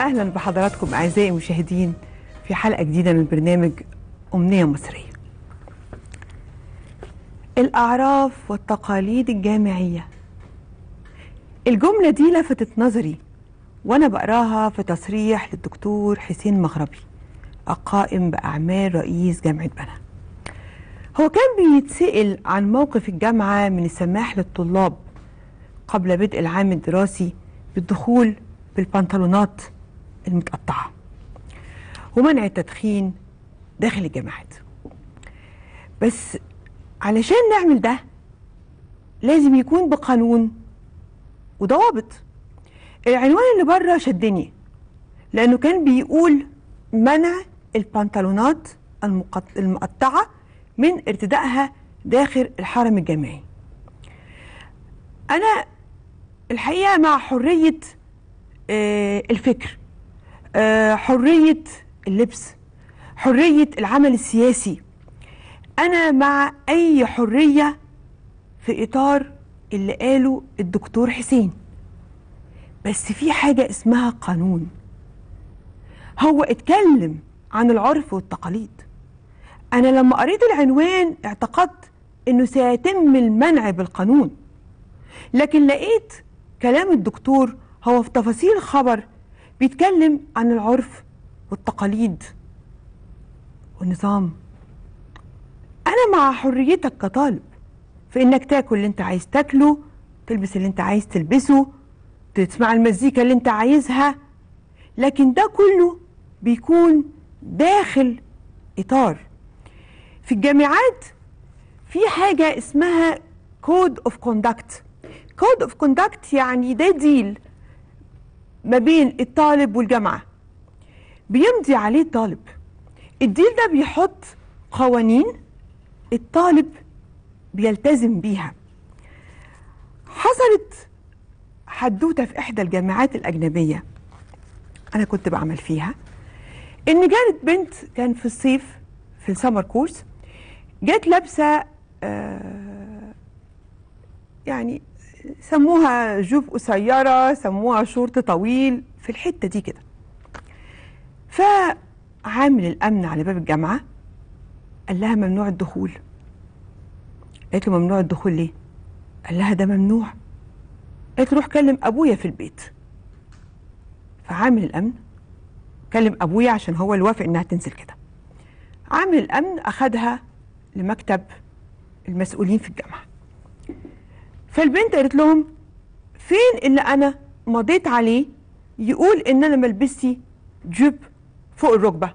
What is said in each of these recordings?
اهلا بحضراتكم اعزائي المشاهدين في حلقه جديده من برنامج امنيه مصريه. الاعراف والتقاليد الجامعيه. الجمله دي لفتت نظري وانا بقراها في تصريح للدكتور حسين مغربي القائم باعمال رئيس جامعه بنا. هو كان بيتسأل عن موقف الجامعه من السماح للطلاب قبل بدء العام الدراسي بالدخول بالبنطلونات المتقطعة ومنع التدخين داخل الجامعات بس علشان نعمل ده لازم يكون بقانون وضوابط العنوان اللي بره شدني لانه كان بيقول منع البنطلونات المقط- المقطعه من ارتدائها داخل الحرم الجامعي انا الحقيقه مع حريه آه، الفكر آه، حريه اللبس حريه العمل السياسي انا مع اي حريه في اطار اللي قاله الدكتور حسين بس في حاجه اسمها قانون هو اتكلم عن العرف والتقاليد انا لما قريت العنوان اعتقدت انه سيتم المنع بالقانون لكن لقيت كلام الدكتور هو في تفاصيل الخبر بيتكلم عن العرف والتقاليد والنظام انا مع حريتك كطالب في انك تاكل اللي انت عايز تاكله تلبس اللي انت عايز تلبسه تسمع المزيكا اللي انت عايزها لكن ده كله بيكون داخل اطار في الجامعات في حاجه اسمها كود اوف كوندكت كود اوف كوندكت يعني ده ديل ما بين الطالب والجامعه بيمضي عليه الطالب الديل ده بيحط قوانين الطالب بيلتزم بيها حصلت حدوته في احدى الجامعات الاجنبيه انا كنت بعمل فيها ان جالت بنت كان في الصيف في السمر كورس جت لابسه آه يعني سموها جوب قصيره سموها شورت طويل في الحته دي كده فعامل الامن على باب الجامعه قال لها ممنوع الدخول قالت له ممنوع الدخول ليه قال لها ده ممنوع قالت له روح كلم ابويا في البيت فعامل الامن كلم ابويا عشان هو اللي وافق انها تنزل كده عامل الامن اخدها لمكتب المسؤولين في الجامعه فالبنت قالت لهم فين اللي انا مضيت عليه يقول ان انا ملبسي جيب فوق الركبه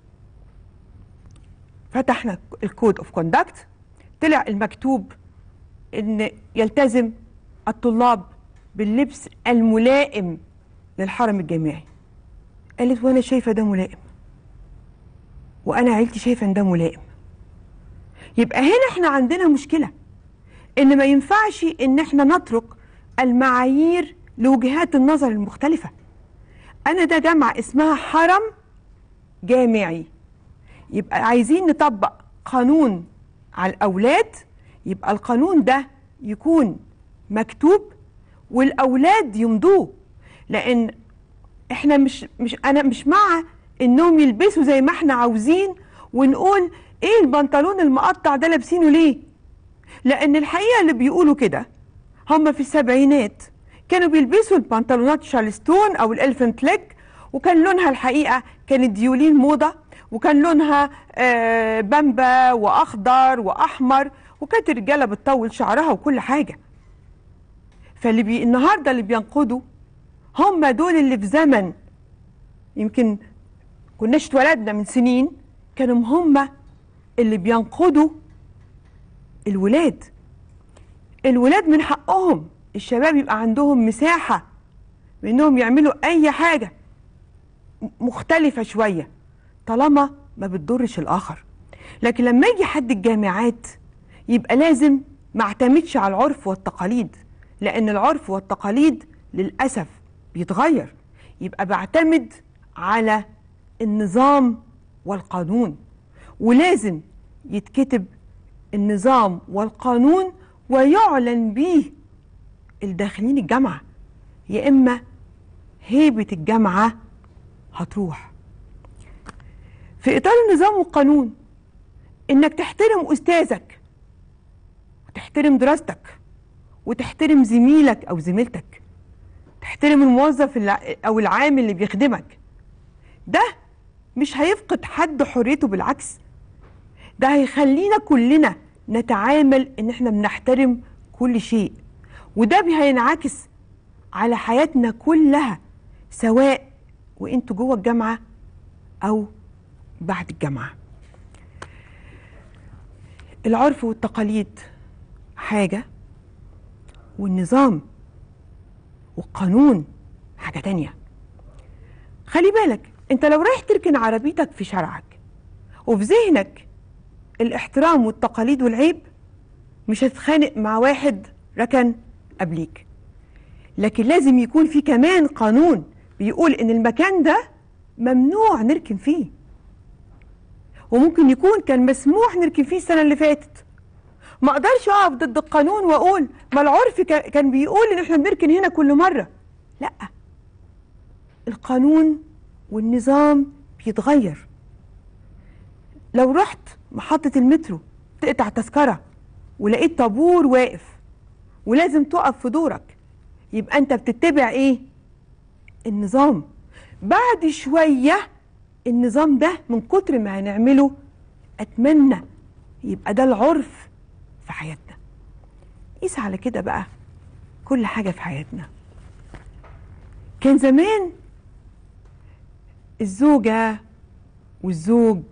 فتحنا الكود اوف كوندكت طلع المكتوب ان يلتزم الطلاب باللبس الملائم للحرم الجامعي قالت وانا شايفه ده ملائم وانا عيلتي شايفه ان ده ملائم يبقى هنا احنا عندنا مشكله ان ما ينفعش ان احنا نترك المعايير لوجهات النظر المختلفه انا ده جامعه اسمها حرم جامعي يبقى عايزين نطبق قانون على الاولاد يبقى القانون ده يكون مكتوب والاولاد يمضوه لان احنا مش مش انا مش مع انهم يلبسوا زي ما احنا عاوزين ونقول ايه البنطلون المقطع ده لابسينه ليه لان الحقيقه اللي بيقولوا كده هم في السبعينات كانوا بيلبسوا البنطلونات شارلستون او الالفنت ليج وكان لونها الحقيقه كانت ديولين موضه وكان لونها آه، بامبا واخضر واحمر وكانت الرجاله بتطول شعرها وكل حاجه فاللي بي النهارده اللي بينقضوا هم دول اللي في زمن يمكن كناش اتولدنا من سنين كانوا هم اللي بينقضوا الولاد الولاد من حقهم الشباب يبقى عندهم مساحة انهم يعملوا اي حاجة مختلفة شوية طالما ما بتضرش الاخر لكن لما يجي حد الجامعات يبقى لازم ما اعتمدش على العرف والتقاليد لان العرف والتقاليد للاسف بيتغير يبقى بعتمد على النظام والقانون ولازم يتكتب النظام والقانون ويعلن به الداخلين الجامعة يا إما هيبة الجامعة هتروح في إطار النظام والقانون إنك تحترم أستاذك وتحترم دراستك وتحترم زميلك أو زميلتك تحترم الموظف الع- أو العامل اللي بيخدمك ده مش هيفقد حد حريته بالعكس ده هيخلينا كلنا نتعامل ان احنا بنحترم كل شيء وده بي- هينعكس على حياتنا كلها سواء وانتوا جوه الجامعه او بعد الجامعه العرف والتقاليد حاجه والنظام والقانون حاجه تانيه خلي بالك انت لو رايح تركن عربيتك في شارعك وفي ذهنك الاحترام والتقاليد والعيب مش هتتخانق مع واحد ركن قبليك لكن لازم يكون في كمان قانون بيقول ان المكان ده ممنوع نركن فيه وممكن يكون كان مسموح نركن فيه السنه اللي فاتت ما اقدرش اقف ضد القانون واقول ما العرف كا- كان بيقول ان احنا بنركن هنا كل مره لا القانون والنظام بيتغير لو رحت محطة المترو تقطع تذكرة ولقيت طابور واقف ولازم تقف في دورك يبقى انت بتتبع ايه النظام بعد شوية النظام ده من كتر ما هنعمله اتمنى يبقى ده العرف في حياتنا قيس على كده بقى كل حاجة في حياتنا كان زمان الزوجة والزوج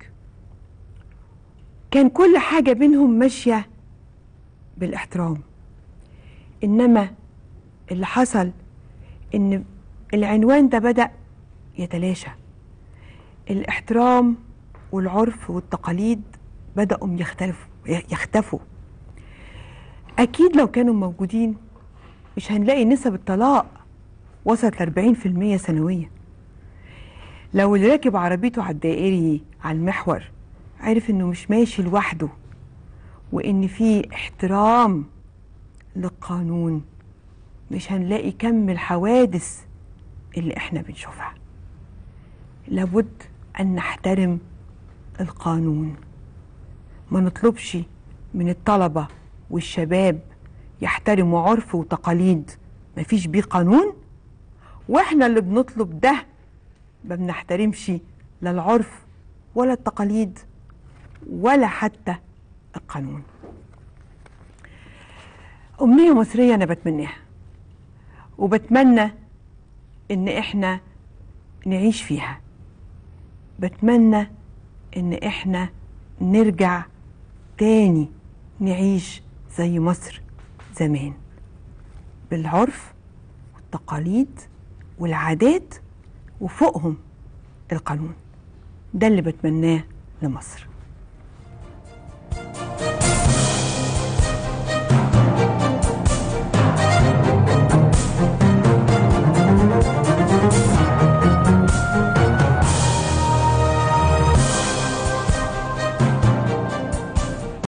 كان كل حاجة بينهم ماشية بالاحترام إنما اللي حصل إن العنوان ده بدأ يتلاشى الاحترام والعرف والتقاليد بدأوا يختلفوا يختفوا أكيد لو كانوا موجودين مش هنلاقي نسب الطلاق وصلت ل 40% سنويا لو اللي راكب عربيته على الدائري على المحور عرف انه مش ماشي لوحده وان في احترام للقانون مش هنلاقي كم الحوادث اللي احنا بنشوفها لابد ان نحترم القانون ما نطلبش من الطلبة والشباب يحترموا عرف وتقاليد مفيش بيه قانون واحنا اللي بنطلب ده ما بنحترمش لا العرف ولا التقاليد ولا حتى القانون أمنية مصرية أنا بتمناها وبتمنى إن إحنا نعيش فيها بتمنى إن إحنا نرجع تاني نعيش زي مصر زمان بالعرف والتقاليد والعادات وفوقهم القانون ده اللي بتمناه لمصر